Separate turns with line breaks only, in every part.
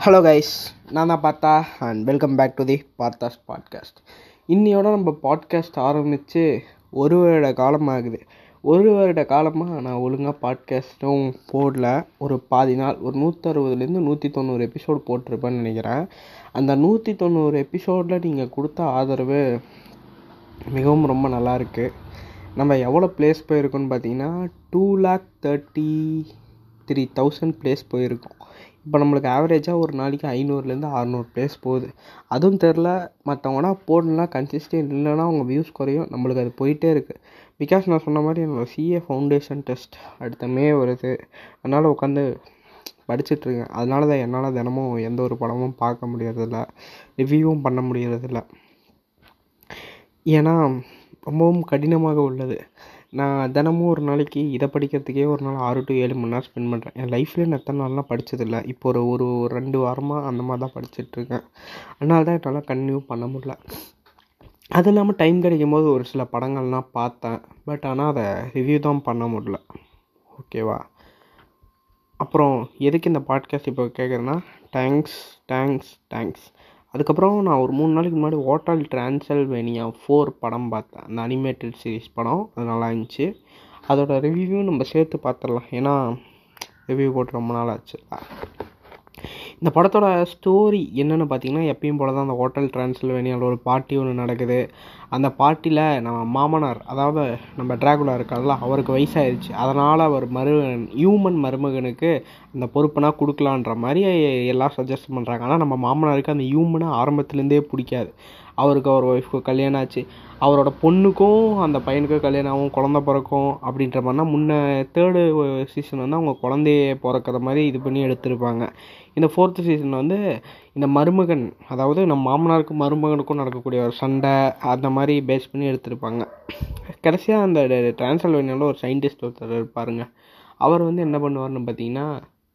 hello guys நான் தான் Partha and welcome back to the Partha's podcast இன்னையோட நம்ம பாட்காஸ்ட் ஆரம்பித்து ஒரு வருட காலமாகுது ஒரு வருட காலமாக நான் ஒழுங்காக பாட்காஸ்ட்டும் போடல ஒரு பாதி நாள் ஒரு நூற்றறுபதுலேருந்து நூற்றி தொண்ணூறு எபிசோடு போட்டிருப்பேன்னு நினைக்கிறேன் அந்த நூற்றி தொண்ணூறு எபிசோடில் நீங்கள் கொடுத்த ஆதரவு மிகவும் ரொம்ப நல்லா இருக்கு நம்ம எவ்வளோ ப்ளேஸ் போயிருக்கோன்னு பார்த்தீங்கன்னா two lakh thirty three thousand place போயிருக்கோம் இப்போ நம்மளுக்கு ஆவரேஜாக ஒரு நாளைக்கு ஐநூறுலேருந்து அறநூறு ப்ளேஸ் போகுது அதுவும் தெரில மற்றவங்கன்னா போடலாம் கன்சிஸ்டன்ட் இல்லைன்னா அவங்க வியூஸ் குறையும் நம்மளுக்கு அது போயிட்டே இருக்குது பிகாஸ் நான் சொன்ன மாதிரி என்னோடய சிஏ ஃபவுண்டேஷன் டெஸ்ட் அடுத்த மே வருது அதனால் உட்காந்து படிச்சிட்ருக்கேன் அதனால தான் என்னால் தினமும் எந்த ஒரு படமும் பார்க்க முடியறதில்ல ரிவ்யூவும் பண்ண முடியறதில்ல ஏன்னா ரொம்பவும் கடினமாக உள்ளது நான் தினமும் ஒரு நாளைக்கு இதை படிக்கிறதுக்கே ஒரு நாள் ஆறு டு ஏழு மணி நேரம் ஸ்பெண்ட் பண்ணுறேன் என் லைஃப்லேயே நான் எத்தனை நாள்லாம் படித்ததில்ல இப்போ ஒரு ஒரு ஒரு ரெண்டு வாரமாக அந்த மாதிரி தான் படிச்சிட்ருக்கேன் அதனால தான் என்னால் கன்டினியூ பண்ண முடியல அது இல்லாமல் டைம் கிடைக்கும் போது ஒரு சில படங்கள்லாம் பார்த்தேன் பட் ஆனால் அதை ரிவ்யூ தான் பண்ண முடியல ஓகேவா அப்புறம் எதுக்கு இந்த பாட்காஸ்ட் இப்போ கேட்குறேன்னா தேங்க்ஸ் தேங்க்ஸ் தேங்க்ஸ் அதுக்கப்புறம் நான் ஒரு மூணு நாளைக்கு முன்னாடி ஹோட்டல் டிரான்சல்வேனியா ஃபோர் படம் பார்த்தேன் அந்த அனிமேட்டட் சீரிஸ் படம் அது நல்லா இருந்துச்சு அதோட ரிவ்யூவும் நம்ம சேர்த்து பார்த்துடலாம் ஏன்னா ரிவ்யூ போட்டு ரொம்ப நாள் ஆச்சு இந்த படத்தோட ஸ்டோரி என்னென்னு பார்த்தீங்கன்னா எப்பயும் போல தான் அந்த ஹோட்டல் டிரான்ஸ்ல்வேனியாவில் ஒரு பார்ட்டி ஒன்று நடக்குது அந்த பார்ட்டியில் நம்ம மாமனார் அதாவது நம்ம ட்ராகுலா இருக்கார்ல அவருக்கு வயசாயிருச்சு அதனால் அவர் மரு ஹியூமன் மருமகனுக்கு அந்த பொறுப்புனா கொடுக்கலான்ற மாதிரி எல்லாம் சஜஸ்ட் பண்ணுறாங்க ஆனால் நம்ம மாமனாருக்கு அந்த ஹியூமனை ஆரம்பத்துலேருந்தே பிடிக்காது அவருக்கு அவர் ஒய்ஃப்க்கு கல்யாணம் ஆச்சு அவரோட பொண்ணுக்கும் அந்த பையனுக்கும் கல்யாணம் ஆகும் குழந்த பிறக்கும் அப்படின்ற மாதிரினா முன்ன தேர்டு சீசன் வந்து அவங்க குழந்தைய பிறக்கிற மாதிரி இது பண்ணி எடுத்திருப்பாங்க இந்த ஃபோர்த்து சீசன் வந்து இந்த மருமகன் அதாவது நம்ம மாமனாருக்கும் மருமகனுக்கும் நடக்கக்கூடிய ஒரு சண்டை அந்த மாதிரி பேஸ் பண்ணி எடுத்திருப்பாங்க கடைசியாக அந்த டிரான்ஸ்ல்வேனியாவில் ஒரு சயின்டிஸ்ட் ஒருத்தர் இருப்பாருங்க அவர் வந்து என்ன பண்ணுவார்னு பார்த்தீங்கன்னா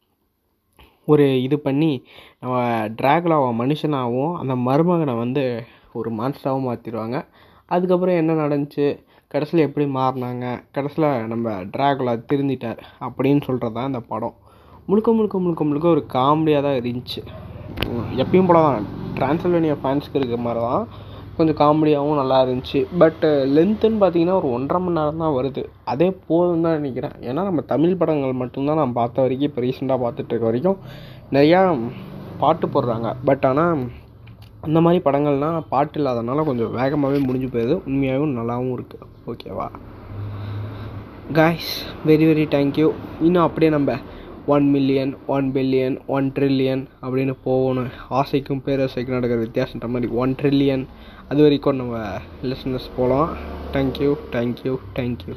ஒரு இது பண்ணி நம்ம ட்ராகுலாவை மனுஷனாகவும் அந்த மருமகனை வந்து ஒரு மான்ஸ்டராகவும் மாற்றிடுவாங்க அதுக்கப்புறம் என்ன நடந்துச்சு கடைசியில் எப்படி மாறினாங்க கடைசியில் நம்ம ட்ராகுலா திருந்திட்டார் அப்படின்னு சொல்கிறது தான் இந்த படம் முழுக்க முழுக்க முழுக்க முழுக்க ஒரு காமெடியாக தான் இருந்துச்சு எப்பயும் போல தான் டிரான்ஸ்ல்வேனியா ஃபேன்ஸ்க்கு இருக்கிற மாதிரி தான் கொஞ்சம் காமெடியாகவும் நல்லா இருந்துச்சு பட் லென்த்துன்னு பார்த்தீங்கன்னா ஒரு ஒன்றரை மணி நேரம் தான் வருது அதே போதும் தான் நினைக்கிறேன் ஏன்னா நம்ம தமிழ் படங்கள் மட்டும்தான் நான் பார்த்த வரைக்கும் இப்போ ரீசெண்டாக பார்த்துட்டு இருக்க வரைக்கும் நிறையா பாட்டு போடுறாங்க பட் ஆனால் அந்த மாதிரி படங்கள்லாம் பாட்டு இல்லாதனால கொஞ்சம் வேகமாகவே முடிஞ்சு போயிடுது உண்மையாகவும் நல்லாவும் இருக்குது ஓகேவா காய்ஸ் வெரி வெரி தேங்க்யூ இன்னும் அப்படியே நம்ம one million one billion one trillion அப்படின்னு போகணும் ஆசைக்கும் பேராசைக்கும் நடக்கிற வித்தியாசன்ற மாதிரி ஒன் ட்ரில்லியன் அது வரைக்கும் நம்ம லிசனர்ஸ் போகலாம் தேங்க்யூ தேங்க்யூ தேங்க்யூ